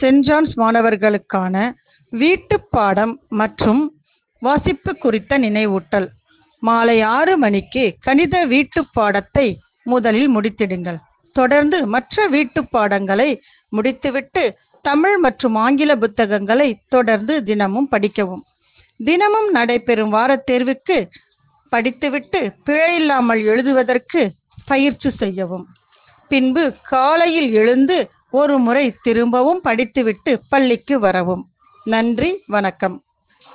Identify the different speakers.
Speaker 1: send John's மாணவர்களுக்கான வீட்டுப் பாடம் மற்றும் வாசிப்பு குறித்த நினைவூட்டல் மாலை ஆறு மணிக்கு கணித வீட்டுப் பாடத்தை முதலில் முடித்திடுங்கள் தொடர்ந்து மற்ற வீட்டுப் பாடங்களை முடித்துவிட்டு தமிழ் மற்றும் ஆங்கில புத்தகங்களை தொடர்ந்து தினமும் படிக்கவும் தினமும் நடைபெறும் வாரத் தேர்வுக்கு படித்துவிட்டு பிழையில்லாமல் எழுதுவதற்கு பயிற்சி செய்யவும் பின்பு காலையில் எழுந்து ஒரு முறை திரும்பவும் படித்துவிட்டு பள்ளிக்கு வரவும் நன்றி வணக்கம்